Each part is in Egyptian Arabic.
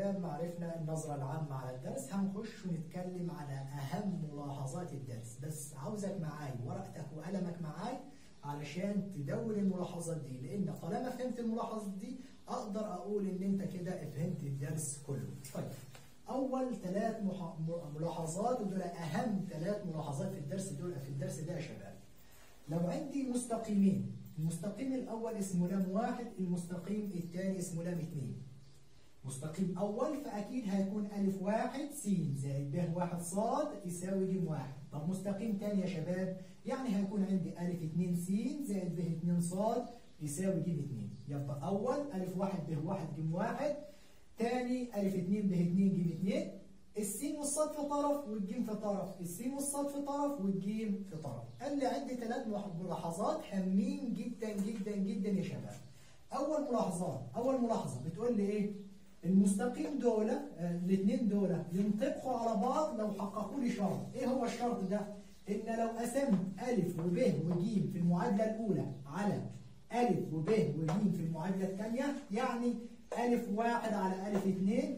شباب ما عرفنا النظرة العامة على الدرس هنخش ونتكلم على أهم ملاحظات الدرس بس عاوزك معاي ورقتك وقلمك معاي علشان تدون الملاحظات دي لأن طالما فهمت الملاحظات دي أقدر أقول إن أنت كده فهمت الدرس كله طيب أول ثلاث ملاحظات ودول أهم ثلاث ملاحظات في الدرس دول في الدرس ده يا شباب لو عندي مستقيمين المستقيم الأول اسمه لام واحد المستقيم الثاني اسمه لام اثنين مستقيم أول فأكيد هيكون ألف واحد س زائد ب واحد صاد يساوي ج واحد طب مستقيم تاني يا شباب يعني هيكون عندي ألف اتنين س زائد ب اتنين صاد يساوي ج اتنين يبقى أول ألف واحد ب واحد ج واحد تاني ألف اتنين ب اتنين ج اتنين السين والصاد في طرف والجيم في طرف السين والصاد في طرف والجيم في طرف قال لي عندي ثلاث ملاحظات هامين جدا جدا جدا يا شباب اول ملاحظات اول ملاحظه بتقول لي ايه المستقيم دول الاثنين دول ينطبقوا على بعض لو حققوا لي شرط ايه هو الشرط ده ان لو قسمت الف وب وج في المعادله الاولى على الف وب وج في المعادله الثانيه يعني الف واحد على الف اثنين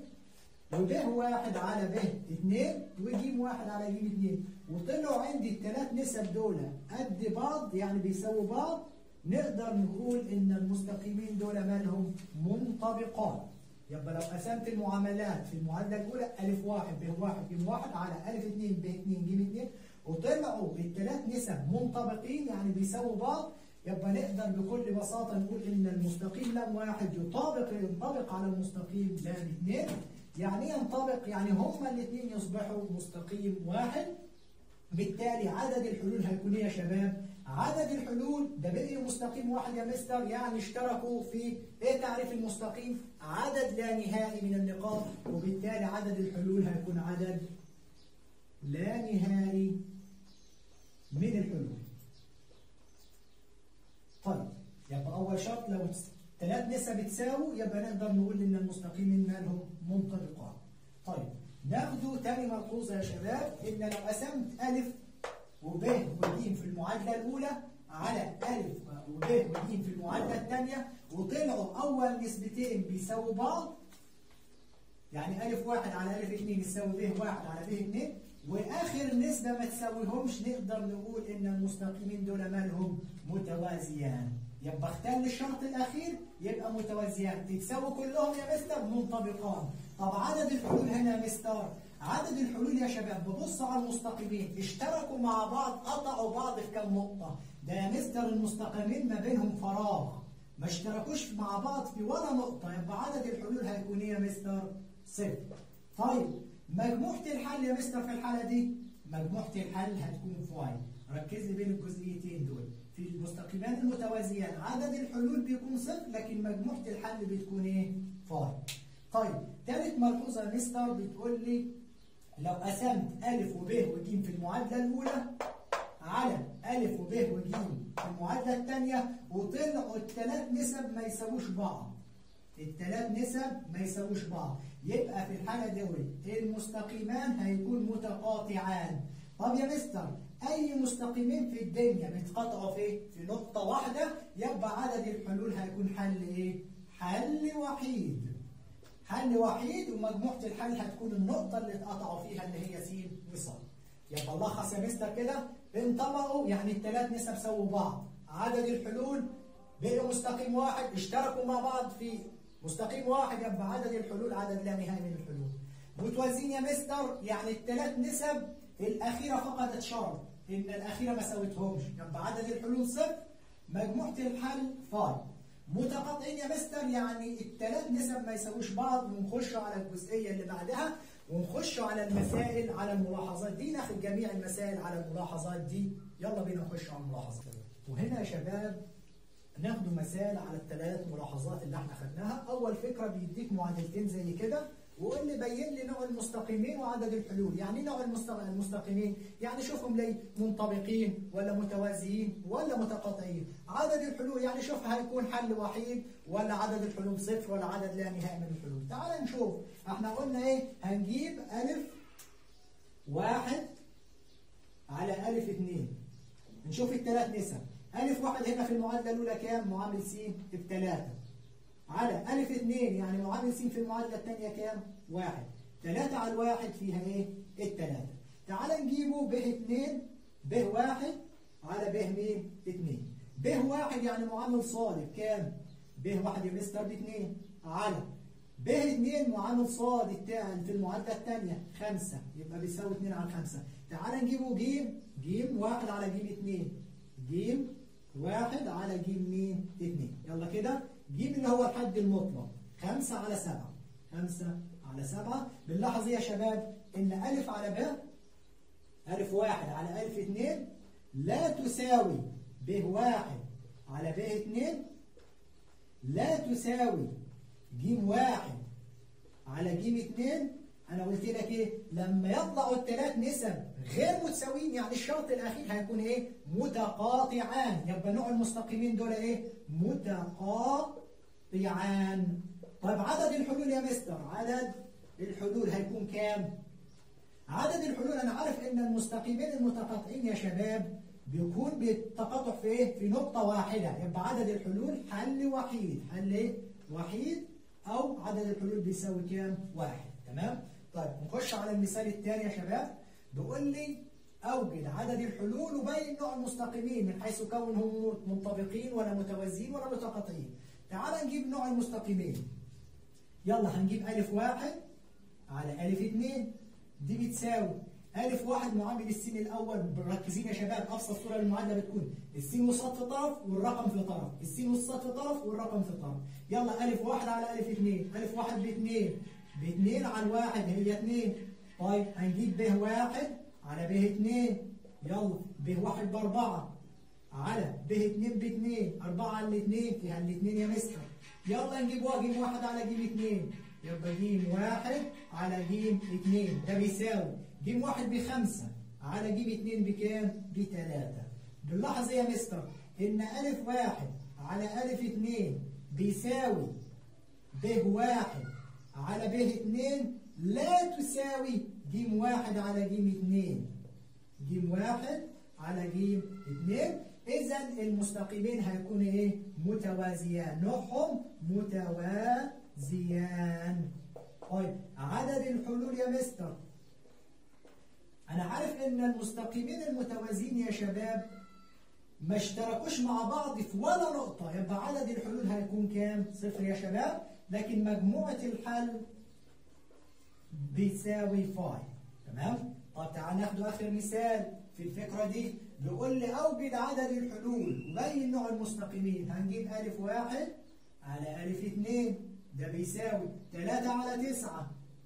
وب واحد على ب اثنين وج واحد على ج اثنين وطلعوا عندي الثلاث نسب دول قد بعض يعني بيساووا بعض نقدر نقول ان المستقيمين دول مالهم منطبقان يبقى لو قسمت المعاملات في المعادله الاولى الف واحد ب واحد ج واحد على الف اثنين ب اثنين ج اثنين وطلعوا الثلاث نسب منطبقين يعني بيساووا بعض يبقى نقدر بكل بساطه نقول ان المستقيم لام واحد يطابق ينطبق على المستقيم لام اثنين يعني ينطبق يعني هما الاثنين يصبحوا مستقيم واحد بالتالي عدد الحلول هيكون ايه يا شباب؟ عدد الحلول ده بقي مستقيم واحد يا مستر يعني اشتركوا في ايه تعريف المستقيم؟ عدد لا نهائي من النقاط وبالتالي عدد الحلول هيكون عدد لا نهائي من الحلول. طيب يبقى أول شرط لو ثلاث نسب تساوي يبقى نقدر نقول ان المستقيمين مالهم منطبقان. طيب ناخدوا تاني ملحوظه يا شباب ان لو قسمت الف وب وج في المعادله الاولى على الف وب وج في المعادله الثانيه وطلعوا اول نسبتين بيساووا بعض يعني الف واحد على الف اثنين يساوي ب واحد على ب اثنين واخر نسبه ما تساويهمش نقدر نقول ان المستقيمين دول مالهم متوازيان يبقى اختل الشرط الاخير يبقى متوازيان تتساوي كلهم يا مستر منطبقان طب عدد الحلول هنا يا مستر عدد الحلول يا شباب ببص على المستقيمين اشتركوا مع بعض قطعوا بعض في كام نقطه ده يا مستر المستقيمين ما بينهم فراغ ما اشتركوش مع بعض في ولا نقطه يبقى عدد الحلول هيكون ايه يا مستر صفر طيب مجموعه الحل يا مستر في الحاله دي مجموعه الحل هتكون فاي ركز لي بين الجزئيتين دول في المستقيمان المتوازيان عدد الحلول بيكون صفر لكن مجموعة الحل بتكون ايه؟ فاي. طيب ثالث ملحوظة يا مستر بتقول لي لو قسمت ألف وب وج في المعادلة الأولى على ألف وب وج في المعادلة الثانية وطلعوا الثلاث نسب ما يساووش بعض. الثلاث نسب ما يساووش بعض، يبقى في الحالة دي المستقيمان هيكون متقاطعان. طب يا مستر اي مستقيمين في الدنيا بيتقاطعوا في في نقطه واحده يبقى عدد الحلول هيكون حل ايه حل وحيد حل وحيد ومجموعه الحل هتكون النقطه اللي اتقطعوا فيها اللي هي س وص يبقى نلخص يا مستر كده انطبقوا يعني الثلاث نسب سووا بعض عدد الحلول بقوا مستقيم واحد اشتركوا مع بعض في مستقيم واحد يبقى عدد الحلول عدد لا نهائي من الحلول متوازيين يا مستر يعني الثلاث نسب الأخيرة فقدت شرط إن الأخيرة ما ساوتهمش يبقى عدد الحلول صفر مجموعة الحل فاي متقاطعين يا مستر يعني الثلاث نسب ما يساووش بعض ونخش على الجزئية اللي بعدها ونخش على المسائل على الملاحظات دي ناخد جميع المسائل على الملاحظات دي يلا بينا نخش على الملاحظات وهنا يا شباب ناخد مسائل على الثلاث ملاحظات اللي احنا خدناها اول فكره بيديك معادلتين زي كده وقول لي بين لي نوع المستقيمين وعدد الحلول يعني ايه نوع المستقيمين يعني شوفهم لي منطبقين ولا متوازيين ولا متقاطعين عدد الحلول يعني شوف هيكون حل وحيد ولا عدد الحلول صفر ولا عدد لا نهائي من الحلول تعال نشوف احنا قلنا ايه هنجيب الف واحد على الف اثنين نشوف الثلاث نسب ألف واحد هنا في المعادلة الأولى كام؟ معامل س بثلاثة. على ألف اثنين يعني معامل س في المعادلة الثانية كام؟ واحد تلاتة على الواحد فيها ايه؟ التلاتة تعال نجيبه ب اتنين ب واحد على ب مين؟ اتنين ب واحد يعني معامل صالب كام؟ ب واحد يا مستر باتنين على ب 2 معامل صاد التاء في المعادله الثانيه 5 يبقى بيساوي 2 على 5 تعال نجيبه ج ج 1 على ج 2 ج 1 على ج مين 2 يلا كده ج اللي هو الحد المطلق 5 على 7 5 على 7 بنلاحظ ايه يا شباب ان الف على ب الف 1 على الف 2 لا تساوي ب 1 على ب 2 لا تساوي ج واحد على ج اتنين انا قلت لك ايه لما يطلعوا الثلاث نسب غير متساويين يعني الشرط الاخير هيكون ايه متقاطعان يبقى نوع المستقيمين دول ايه متقاطعان طيب عدد الحلول يا مستر عدد الحلول هيكون كام عدد الحلول انا عارف ان المستقيمين المتقاطعين يا شباب بيكون بالتقاطع في ايه في نقطه واحده يبقى عدد الحلول حل وحيد حل ايه وحيد أو عدد الحلول بيساوي كام؟ واحد تمام؟ طيب نخش على المثال الثاني يا شباب بيقول لي أوجد عدد الحلول وبين نوع المستقيمين من حيث كونهم منطبقين ولا متوازيين ولا متقاطعين تعال نجيب نوع المستقيمين يلا هنجيب ألف واحد على ألف اتنين دي بتساوي ألف واحد معامل السين الأول مركزين يا شباب أبسط صورة للمعادلة بتكون السين والصاد في طرف والرقم في طرف السين والصاد في طرف والرقم في طرف يلا ألف واحد على ألف اثنين ألف واحد باثنين باثنين على الواحد هي اثنين طيب هنجيب ب واحد على ب اثنين يلا ب واحد بأربعة على ب اثنين باثنين أربعة على الاثنين فيها الاثنين يا مستر يلا نجيب جيم واحد على جيم اثنين يبقى جيم واحد على جيم اثنين ده بيساوي جيم واحد بخمسة على جيم اتنين بكام؟ بتلاتة بنلاحظ ايه يا مستر؟ ان ألف واحد على ألف اتنين بيساوي ب واحد على ب اتنين لا تساوي جيم واحد على جيم اتنين جيم واحد على جيم اتنين إذا المستقيمين هيكونوا إيه؟ متوازيان نوعهم متوازيان طيب عدد الحلول يا مستر أنا عارف إن المستقيمين المتوازيين يا شباب ما اشتركوش مع بعض في ولا نقطة يبقى عدد الحلول هيكون كام؟ صفر يا شباب لكن مجموعة الحل بيساوي فاي تمام؟ طب تعال ناخد آخر مثال في الفكرة دي بيقول لي أوجد عدد الحلول وبين نوع المستقيمين هنجيب ألف واحد على ألف اتنين ده بيساوي تلاتة على تسعة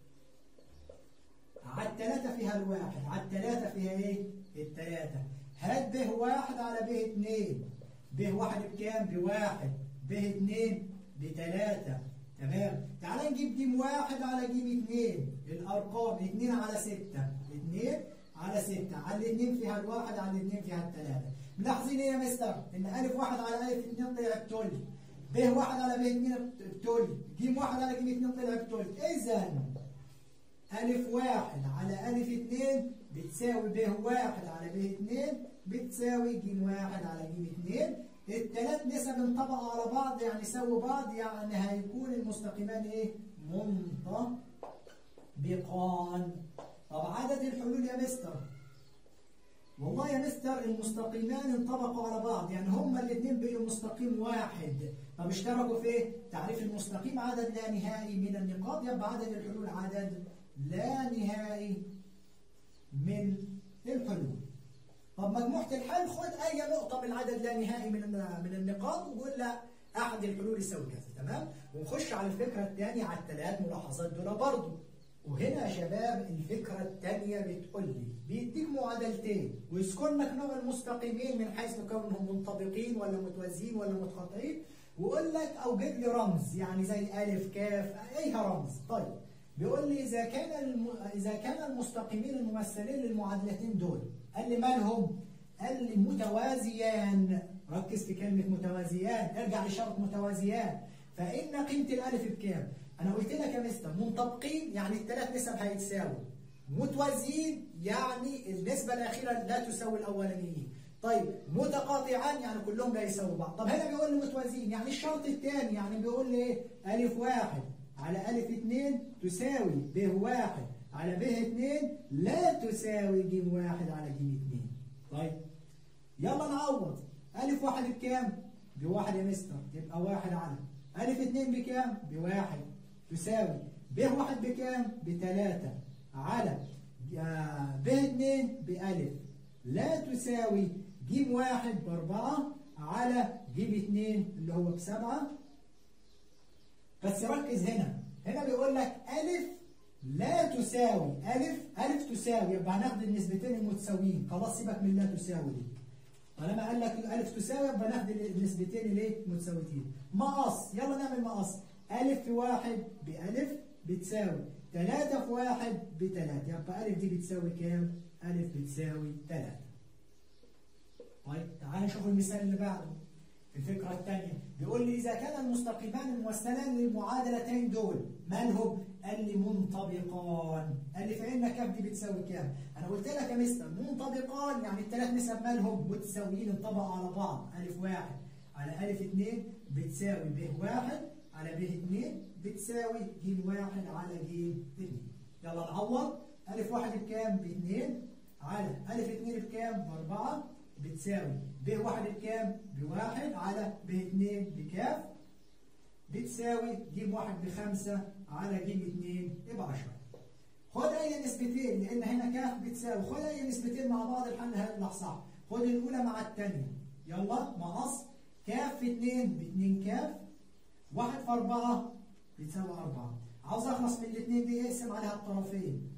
على التلاتة فيها الواحد على التلاتة فيها ايه؟ التلاتة هات ب واحد على ب اتنين ب واحد بكام؟ بواحد ب اتنين بتلاتة تمام تعال نجيب ج واحد على ج اتنين الأرقام اتنين على ستة اتنين على ستة على الاتنين فيها الواحد على الاتنين فيها التلاتة ملاحظين ايه يا مستر؟ إن ألف واحد على ألف اتنين طلع بتلت ب واحد على ب اتنين بتلت ج واحد على ج اتنين طلع بتلت إذا ألف واحد على ألف اتنين بتساوي ب واحد على ب اتنين بتساوي ج واحد على ج اتنين التلات نسب انطبقوا على بعض يعني سووا بعض يعني هيكون المستقيمان ايه؟ منطبقان طب عدد الحلول يا مستر والله يا مستر المستقيمان انطبقوا على بعض يعني هما الاثنين بقوا مستقيم واحد طب اشتركوا في ايه؟ تعريف المستقيم عدد لا نهائي من النقاط يبقى عدد الحلول عدد لا نهائي من الحلول طب مجموعة الحل خد أي نقطة من العدد لا نهائي من من النقاط وقول لا أحد الحلول يساوي كذا تمام ونخش على الفكرة الثانية على الثلاث ملاحظات دول برضه وهنا يا شباب الفكرة الثانية بتقول لي بيديك معادلتين ويذكر لك نوع المستقيمين من حيث كونهم منطبقين ولا متوازيين ولا متقاطعين ويقول لك أوجد لي رمز يعني زي ألف كاف أي رمز طيب بيقول لي إذا كان الم... إذا كان المستقيمين الممثلين للمعادلتين دول قال لي مالهم؟ قال لي متوازيان ركز في كلمة متوازيان ارجع لشرط متوازيان فإن قيمة الألف بكام؟ أنا قلت لك يا مستر منطبقين يعني الثلاث نسب هيتساووا متوازيين يعني النسبة الأخيرة لا تساوي الأولانيين طيب متقاطعان يعني كلهم لا يساووا بعض طب هنا بيقول لي متوازيين يعني الشرط الثاني يعني بيقول لي ايه ألف واحد على ألف 2 تساوي ب 1 على ب 2 لا تساوي ج 1 على ج 2 طيب يلا نعوض ألف 1 بكام؟ بواحد يا مستر يبقى 1 على ألف 2 بكام؟ بواحد تساوي ب 1 بكام؟ بتلاتة على ب 2 بألف لا تساوي ج 1 بأربعة على ج 2 اللي هو بسبعة بس ركز هنا هنا بيقول لك ألف لا تساوي ألف ألف تساوي يبقى هناخد النسبتين المتساويين خلاص سيبك من لا تساوي دي طالما قال لك ألف تساوي يبقى ناخد النسبتين الايه متساويتين مقص يلا نعمل مقص ألف في واحد بألف بتساوي ثلاثة في واحد بثلاثة يبقى ألف دي بتساوي كام؟ ألف بتساوي ثلاثة طيب تعال نشوف المثال اللي بعده في الفكرة الثانية بيقول لي إذا كان المستقيمان الممثلان للمعادلتين دول مالهم؟ قال لي منطبقان قال لي فإن كام دي بتساوي كام؟ أنا قلت لك يا مستر منطبقان يعني الثلاث نسب مالهم متساويين انطبقوا على بعض ألف واحد على ألف اثنين بتساوي ب واحد على ب اثنين بتساوي ج واحد على ج اثنين يلا نعوض ألف واحد بكام؟ باثنين على ألف اثنين بكام؟ بأربعة بتساوي ب واحد بكام؟ بواحد على ب اثنين بكاف بتساوي ج واحد بخمسة على ج اتنين يبقى 10 خد أي نسبتين لأن هنا كاف بتساوي خد أي نسبتين مع بعض الحل هيطلع صح خد الأولى مع الثانية يلا مقص كاف في 2 ب 2 كاف واحد في 4 بتساوي 4 عاوز أخلص من الاثنين دي اقسم عليها الطرفين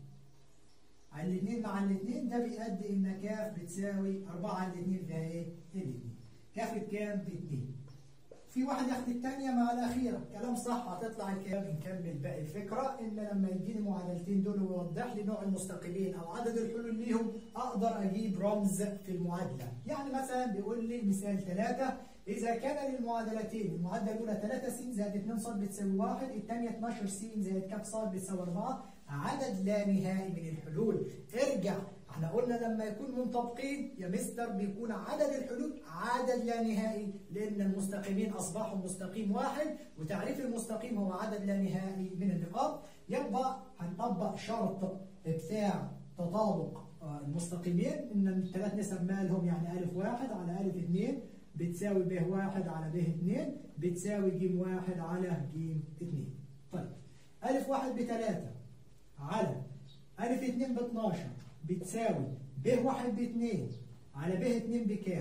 على الاثنين مع الاثنين ده بيؤدي ان كاف بتساوي 4 على الاثنين فيها ايه؟ الاثنين كاف بكام؟ ب 2 في واحد ياخد الثانيه مع الاخيره كلام صح هتطلع الكلام نكمل باقي الفكره ان لما يجيني المعادلتين دول ويوضح لي نوع المستقلين او عدد الحلول ليهم اقدر اجيب رمز في المعادله يعني مثلا بيقول لي مثال ثلاثه إذا كان للمعادلتين المعادلة الأولى 3 س زائد 2 ص بتساوي 1 الثانية 12 س زائد ك ص بتساوي 4 عدد لا نهائي من الحلول ارجع احنا قلنا لما يكون منطبقين يا مستر بيكون عدد الحلول عدد لا نهائي لأن المستقيمين أصبحوا مستقيم واحد وتعريف المستقيم هو عدد لا نهائي من النقاط يبقى هنطبق شرط بتاع تطابق المستقيمين ان الثلاث نسب مالهم يعني ألف واحد على ألف اثنين بتساوي ب واحد على ب اثنين بتساوي ج واحد على ج اثنين طيب ألف واحد بثلاثة على ألف اثنين ب 12 بتساوي ب واحد باثنين على ب اثنين بكام؟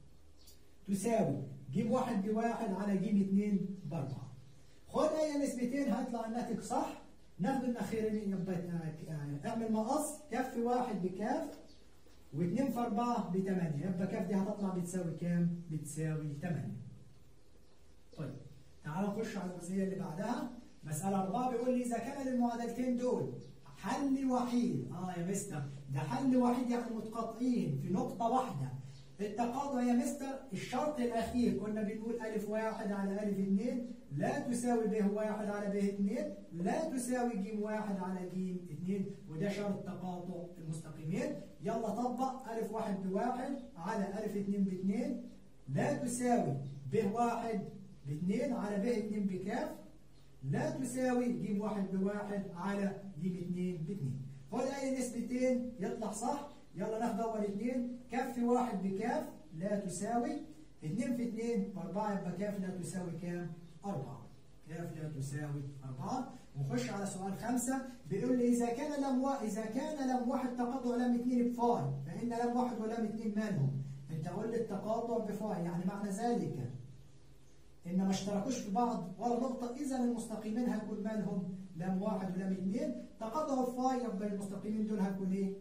تساوي ج واحد بواحد على ج اثنين بأربعة. خد أي نسبتين هيطلع الناتج صح ناخد الأخيرين يبقى اعمل مقص كف واحد بكاف واثنين في أربعة بثمانية يبقى كاف دي هتطلع بتساوي كام؟ بتساوي ثمانية. طيب تعال نخش على الجزئية اللي بعدها مسألة أربعة بيقول لي إذا كان للمعادلتين دول حل وحيد اه يا مستر ده حل وحيد يعني متقاطعين في نقطة واحدة التقاطع يا مستر الشرط الأخير كنا بنقول ألف واحد على ألف اثنين لا تساوي ب واحد على ب اثنين لا تساوي ج واحد على ج اثنين وده شرط تقاطع المستقيمين يلا طبق ألف واحد بواحد على ألف اثنين باثنين لا تساوي ب واحد باثنين على ب اثنين بكاف لا تساوي ج واحد بواحد على ج اتنين باتنين خد اي نسبتين يطلع صح يلا ناخد اول اتنين كف واحد بكاف لا تساوي اتنين في اتنين باربعة يبقى كاف لا تساوي كام؟ أربعة كاف لا تساوي أربعة ونخش على سؤال خمسة بيقول لي إذا كان لم و... إذا كان لم واحد تقاطع لم اتنين بفاي فإن لم واحد ولم اتنين مالهم؟ أنت قول لي التقاطع بفاي يعني معنى ذلك ان ما اشتركوش في بعض ولا نقطة إذا المستقيمين هيكون مالهم لام واحد ولام اثنين تقاطعوا الفاي يبقى المستقيمين دول هيكون ايه؟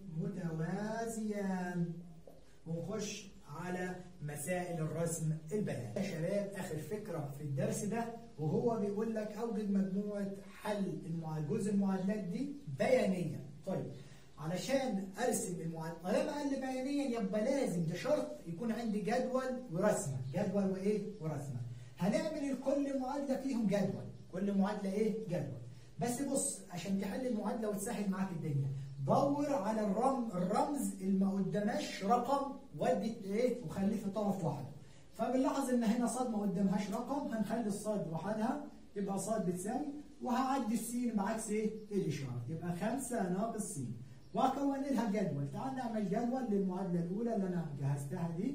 متوازيان ونخش على مسائل الرسم البياني. يا شباب آخر فكرة في الدرس ده وهو بيقول لك أوجد مجموعة حل جزء المعادلات دي بيانيا. طيب علشان ارسم المعادله طالما قال لي بيانيا يبقى لازم ده شرط يكون عندي جدول ورسمه، جدول وايه؟ ورسمه. هنعمل لكل معادله فيهم جدول كل معادله ايه جدول بس بص عشان تحل المعادله وتسهل معاك الدنيا دور على الرم الرمز اللي ما قدامهاش رقم ودي ايه وخليه في طرف واحد فبنلاحظ ان هنا صاد ما قدامهاش رقم هنخلي الصاد لوحدها يبقى ص بتساوي وهعدي السين بعكس ايه؟ الاشاره يبقى 5 ناقص س واكون لها جدول تعال نعمل جدول للمعادله الاولى اللي انا جهزتها دي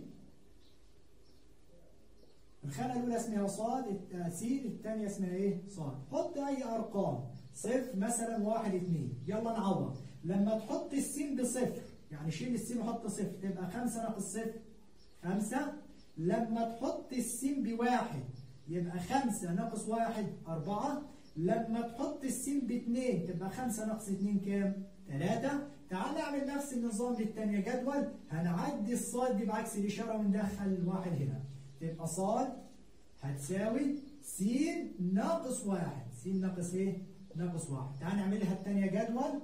الخانه الاولى اسمها ص س الثانيه اسمها ايه؟ ص حط اي ارقام صفر مثلا واحد اثنين يلا نعوض لما تحط السين بصفر يعني شيل السين وحط صفر تبقى 5 ناقص صفر 5 لما تحط السين بواحد يبقى 5 ناقص واحد 4 لما تحط السين باثنين تبقى 5 ناقص 2 كام؟ 3 تعال نعمل نفس النظام للثانيه جدول هنعدي الصاد دي بعكس الاشاره وندخل الواحد هنا تبقى صاد هتساوي س ناقص واحد س ناقص ايه؟ ناقص واحد تعال نعملها الثانيه جدول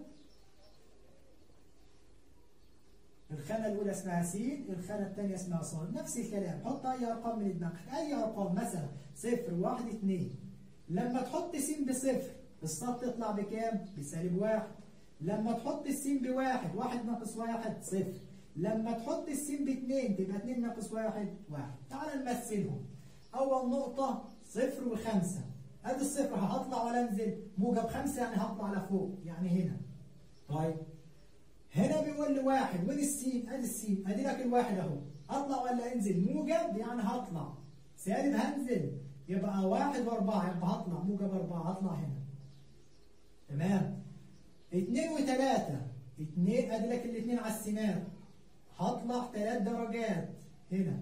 الخانة الأولى اسمها س الخانة الثانية اسمها ص نفس الكلام حط أي أرقام من دماغك أي أرقام مثلا صفر واحد اثنين لما تحط س بصفر الصاد تطلع بكام؟ بسالب واحد لما تحط السين بواحد واحد ناقص واحد صفر لما تحط السين باثنين تبقى اتنين ناقص واحد واحد تعال نمثلهم أول نقطة صفر وخمسة أدي الصفر هطلع ولا أنزل موجب خمسة يعني هطلع لفوق يعني هنا طيب هنا بيقول لي واحد وين السين؟ ادي السين ادي لك الواحد اهو اطلع ولا انزل؟ موجب يعني هطلع سالب هنزل يبقى واحد واربعه يبقى هطلع موجب اربعه هطلع هنا تمام اثنين وثلاثه اثنين ادي لك الاثنين على السينات هطلع ثلاث درجات هنا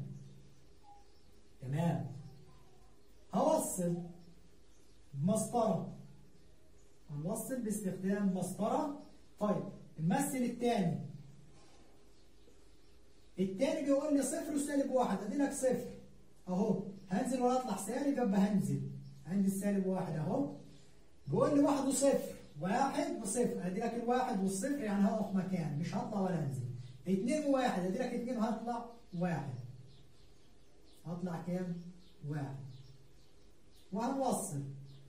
تمام هوصل بمسطره هنوصل باستخدام مسطره طيب المثل الثاني الثاني بيقول لي صفر وسالب واحد ادي لك صفر اهو هنزل ولا اطلع سالب يبقى هنزل عندي السالب واحد اهو بيقول لي واحد وصفر واحد وصفر ادي لك الواحد والصفر يعني هقف مكان مش هطلع ولا انزل اثنين وواحد ادي لك اثنين وهطلع واحد هطلع كام؟ واحد وهنوصل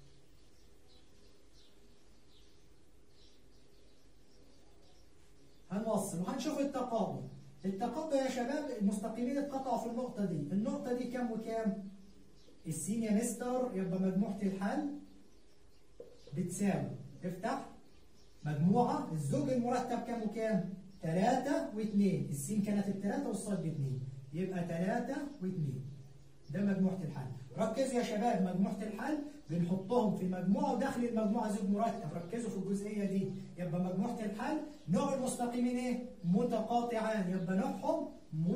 هنوصل وهنشوف التقابل التقابل يا شباب المستقيمين اتقطعوا في النقطة دي النقطة دي كام وكام السين يا مستر يبقى مجموعة الحل بتساوي افتح مجموعة الزوج المرتب كام وكام ثلاثة واثنين السين كانت الثلاثة والصاد باثنين يبقى ثلاثة واثنين ده مجموعة الحل ركزوا يا شباب مجموعة الحل بنحطهم في مجموعة وداخل المجموعة زوج مرتب ركزوا في الجزئية دي يبقى مجموعة الحل نوع المستقيمين ايه؟ متقاطعان يبقى نوعهم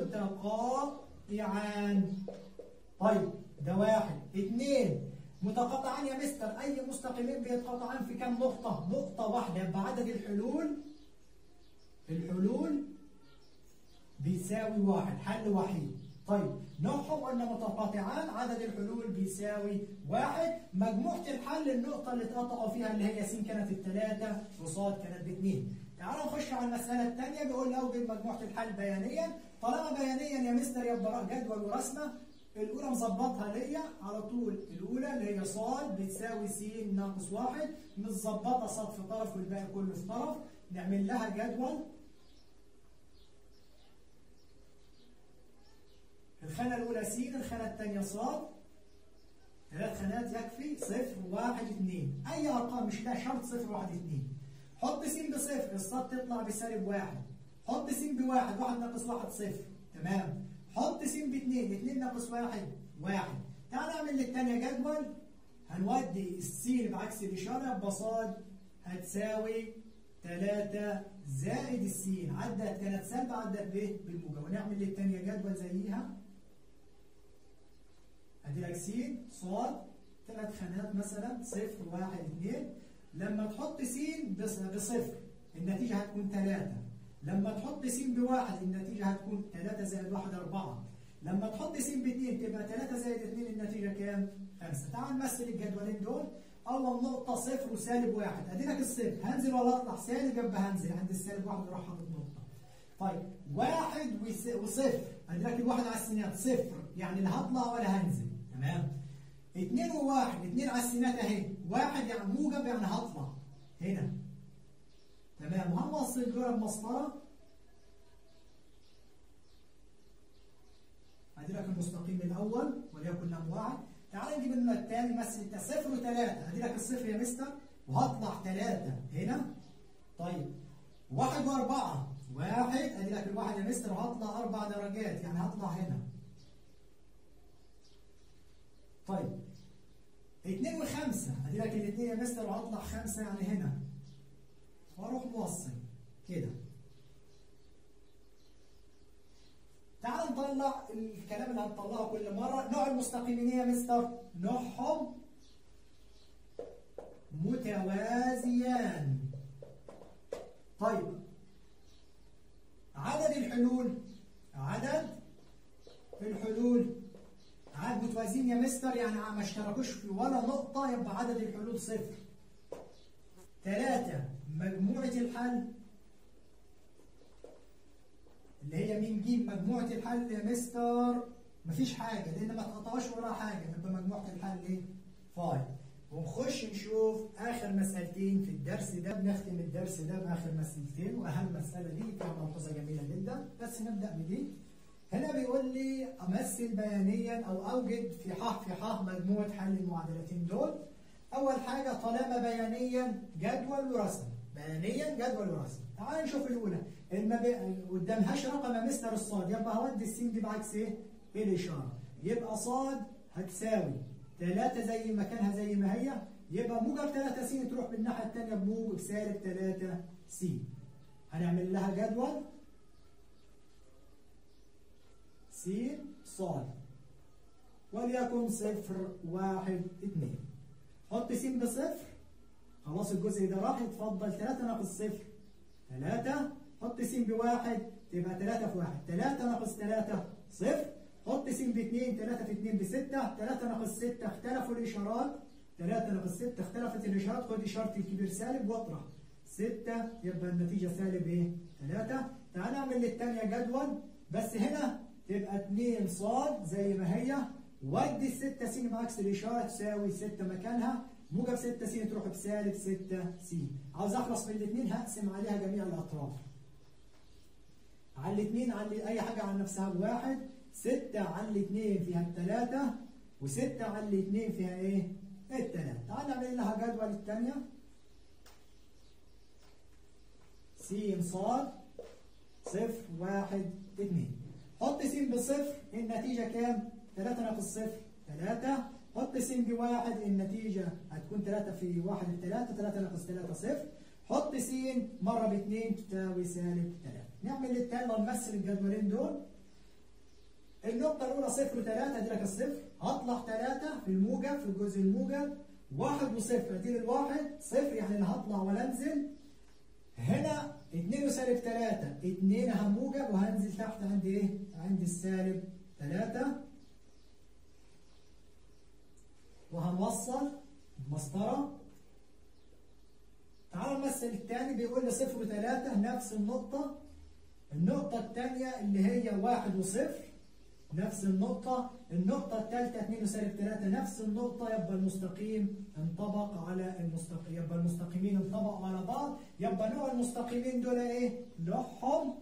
متقاطعان طيب ده واحد اثنين متقاطعان يا مستر اي مستقيمين بيتقاطعان في كم نقطة؟ نقطة واحدة يبقى عدد الحلول الحلول بيساوي واحد حل وحيد طيب نوعهم قلنا متقاطعان عدد الحلول بيساوي واحد مجموعة الحل النقطة اللي اتقطعوا فيها اللي هي س كانت الثلاثة وصاد كانت باثنين تعالوا نخش على المسألة الثانية بيقول لي أوجد مجموعة الحل بيانيا طالما بيانيا يا مستر يبقى جدول ورسمة الأولى مظبطها ليا على طول الأولى اللي هي صاد بتساوي س ناقص واحد متظبطة صاد في طرف والباقي كله في طرف نعمل لها جدول الخانة الأولى س الخانة الثانية صاد ثلاث خانات يكفي صفر واحد اثنين أي أرقام مش لا شرط صفر واحد اثنين حط س بصفر الصاد تطلع بسالب واحد حط س بواحد واحد ناقص واحد صفر تمام حط س باثنين اثنين ناقص واحد واحد تعال نعمل للثانية جدول هنودي السين بعكس الإشارة بصاد هتساوي 3 زائد السين عدت كانت سالبة عدت بايه؟ بالموجب ونعمل للثانية جدول زيها ادي لك س صاد ثلاث خانات مثلا صفر واحد اثنين لما تحط س بصفر النتيجة هتكون ثلاثة لما تحط س بواحد النتيجة هتكون ثلاثة زائد واحد أربعة لما تحط س باثنين تبقى ثلاثة زائد اثنين النتيجة كام؟ خمسة تعال نمثل الجدولين دول أول نقطة صفر وسالب واحد أدي لك الصفر هنزل ولا أطلع سالب يبقى هنزل عند السالب واحد وراح حاطط نقطة طيب واحد وصفر أدي لك الواحد على السينات صفر يعني لا هطلع ولا هنزل تمام اثنين وواحد اثنين على السينات اهي واحد يعني موجب يعني هطلع هنا تمام وهنوصل دول بمسطره ادي لك المستقيم الاول وليكن لم واحد تعال نجيب النوع الثاني مثل انت صفر وثلاثة ادي لك الصفر يا مستر وهطلع ثلاثة هنا طيب واحد واربعة واحد ادي لك الواحد يا مستر وهطلع اربع درجات يعني هطلع هنا طيب اثنين وخمسة ادي لك الاثنين يا مستر وهطلع خمسة يعني هنا واروح موصل كده تعال نطلع الكلام اللي هنطلعه كل مرة نوع المستقيمين يا مستر نوعهم متوازيان طيب عدد الحلول عدد الحلول عدد متوازيين يا مستر يعني ما اشتركوش في ولا نقطة يبقى عدد الحلول صفر ثلاثة مجموعة الحل اللي هي مين جيم مجموعة الحل يا مستر مفيش حاجة لأن ما تقطعش ولا حاجة يبقى مجموعة الحل إيه؟ فايف ونخش نشوف آخر مسألتين في الدرس ده بنختم الدرس ده بآخر مسألتين وأهم مسألة دي فيها ملحوظة جميلة جدا بس نبدأ بدي هنا بيقول لي أمثل بيانيا أو أوجد في ح في ح مجموعة حل المعادلتين دول أول حاجة طالما بيانيا جدول ورسم بيانيا جدول ورسم تعال نشوف الأولى ما قدامهاش رقم مستر الصاد يبقى هودي السين دي بعكس إيه؟ الإشارة يبقى صاد هتساوي 3 زي ما كانها زي ما هي يبقى موجب 3 س تروح بالناحية الثانية بموجب سالب 3 س هنعمل لها جدول س صاد وليكن صفر واحد اتنين حط س بصفر خلاص الجزء ده راح يتفضل 3 ناقص صفر 3 حط س بواحد تبقى 3 في 1 3 ناقص 3 صفر حط س ب 2 3 في 2 ب 6 3 ناقص 6 اختلفوا الاشارات 3 ناقص 6 اختلفت الاشارات خد اشاره الكبير سالب واطرح 6 يبقى النتيجه سالب ايه 3 تعال نعمل للثانيه جدول بس هنا تبقى 2 صاد زي ما هي ودي ال 6 س بعكس الاشاره تساوي 6 مكانها موجب 6 س تروح بسالب 6 س عاوز اخلص من الاثنين هقسم عليها جميع الاطراف على الاثنين على اي حاجه عن نفسها بواحد 6 على الاثنين فيها الثلاثة و6 على الاثنين فيها ايه؟ الثلاثة تعال نعمل لها جدول الثانية س صاد صفر واحد اثنين حط س بصفر النتيجة كام؟ 3 ناقص صفر 3 حط س بواحد النتيجة هتكون 3 في 1 ب 3 3 ناقص 3 صفر حط س مرة ب 2 تساوي سالب 3 نعمل التالي ونمثل الجدولين دول النقطة الأولى صفر وثلاثة أدي لك الصفر هطلع ثلاثة في الموجب في الجزء الموجب واحد وصفر أدي الواحد صفر يعني لا هطلع ولا أنزل هنا اتنين وسالب ثلاثة اتنين هموجب وهنزل تحت عندي إيه؟ عندي السالب ثلاثة وهنوصل مسطرة تعالوا نمثل الثاني بيقول لي صفر وثلاثة نفس النقطة النقطة الثانية اللي هي واحد وصفر نفس النقطة النقطة الثالثة 2 وسالب 3 نفس النقطة يبقى المستقيم انطبق على المستقيم يبقى المستقيمين انطبقوا على بعض يبقى نوع المستقيمين دول ايه؟ نوعهم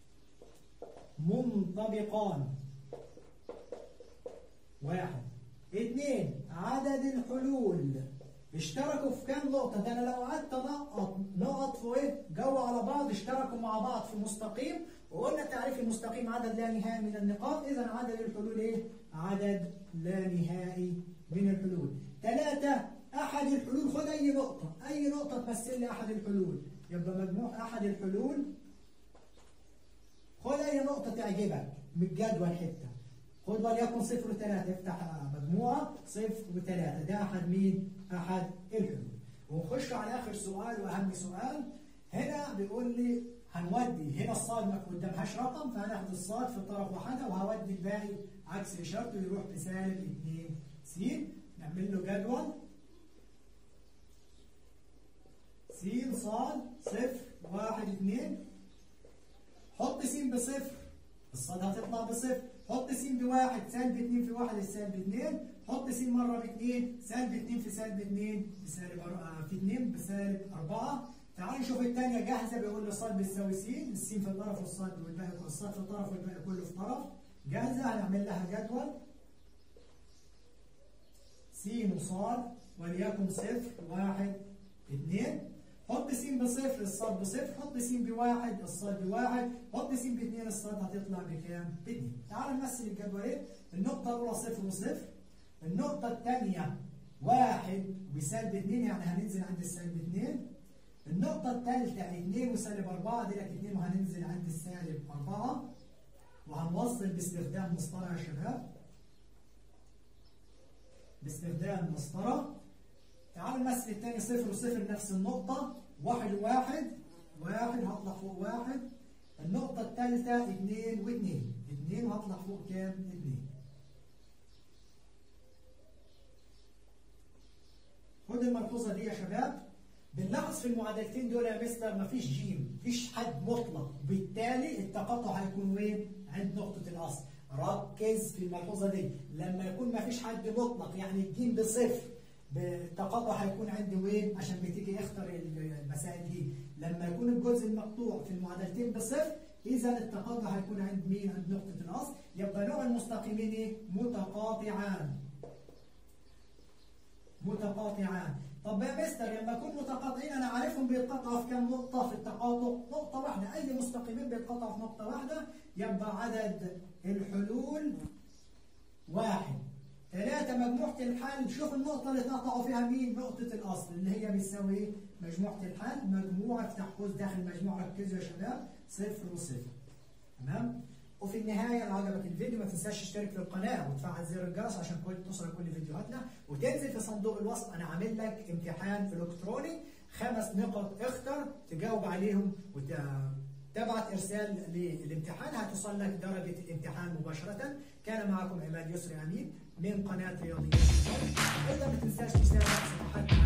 منطبقان واحد اثنين عدد الحلول اشتركوا في كام نقطة؟ ده أنا لو قعدت أنقط نقط في إيه؟ جو على بعض اشتركوا مع بعض في مستقيم وقلنا تعريف المستقيم عدد لا نهائي من النقاط إذا عدد الحلول إيه؟ عدد لا نهائي من الحلول. ثلاثة أحد الحلول خد أي نقطة، أي نقطة تمثل لي أحد الحلول، يبقى مجموع أحد الحلول خد أي نقطة تعجبك من الجدول حتة. خد وليكن صفر وثلاثة افتح مجموعة صفر وثلاثة ده أحد مين؟ أحد الحلول. ونخش على آخر سؤال وأهم سؤال هنا بيقول لي هنودي هنا الصاد ما قدامهاش رقم فهناخد الصاد في طرف واحدة وهودي الباقي عكس إشارته يروح بسالب 2 س نعمل له جدول س صاد صفر واحد اتنين حط س بصفر الصاد هتطلع بصفر حط س بواحد سالب 2 في واحد السالب 2 حط س مره باثنين سالب 2 في سالب 2 بسالب في 2 بسالب 4 تعال نشوف الثانيه جاهزه بيقول لي صاد بتساوي س السين في طرف والصاد والباقي والصاد في طرف والباقي كله في طرف جاهزه هنعمل لها جدول س وصاد وليكن صفر واحد اثنين حط س بصفر الصاد بصفر حط س بواحد الصاد بواحد حط س باثنين الصاد هتطلع بكام؟ باثنين تعال نمثل الجدولين النقطة الأولى صفر وصفر النقطة الثانية واحد وسالب اثنين يعني هننزل عند السالب اثنين النقطة الثالثة اثنين وسالب أربعة دي لك اثنين وهننزل عند السالب أربعة وهنوصل باستخدام مسطرة يا شباب باستخدام مسطرة تعالوا نمثل الثاني صفر وصفر نفس النقطة واحد وواحد واحد هطلع فوق واحد النقطة الثالثة اثنين واثنين اثنين وهطلع فوق كام؟ اثنين خد الملحوظة دي يا شباب بنلاحظ في المعادلتين دول يا مستر مفيش جيم مفيش حد مطلق بالتالي التقاطع هيكون وين؟ عند نقطة الأصل ركز في الملحوظة دي لما يكون مفيش حد مطلق يعني الجيم بصفر التقاطع هيكون عندي وين عشان بتيجي اختر المسائل دي لما يكون الجزء المقطوع في المعادلتين بصفر اذا التقاطع هيكون عند مين عند نقطه الاصل يبقى نوع المستقيمين ايه متقاطعان متقاطعان طب يا مستر لما يكون متقاطعين انا عارفهم بيتقاطعوا في كام نقطه في التقاطع نقطه واحده اي مستقيمين بيتقاطعوا في نقطه واحده يبقى عدد الحلول واحد ثلاثة مجموعة الحل شوف النقطة اللي تقطعوا فيها مين نقطة الأصل اللي هي بتساوي ايه؟ مجموعة الحل مجموعة افتح قوس داخل مجموعة ركزوا يا شباب صفر وصفر تمام؟ وفي النهاية لو عجبك الفيديو ما تنساش تشترك في القناة وتفعل زر الجرس عشان كل توصل كل فيديوهاتنا وتنزل في صندوق الوصف أنا عامل لك امتحان إلكتروني خمس نقط اختر تجاوب عليهم وتبعت إرسال للامتحان هتصل لك درجة الامتحان مباشرة كان معكم عماد يسري أمين من قناة رياضيات أيضا ما تنساش تشترك في صفحتنا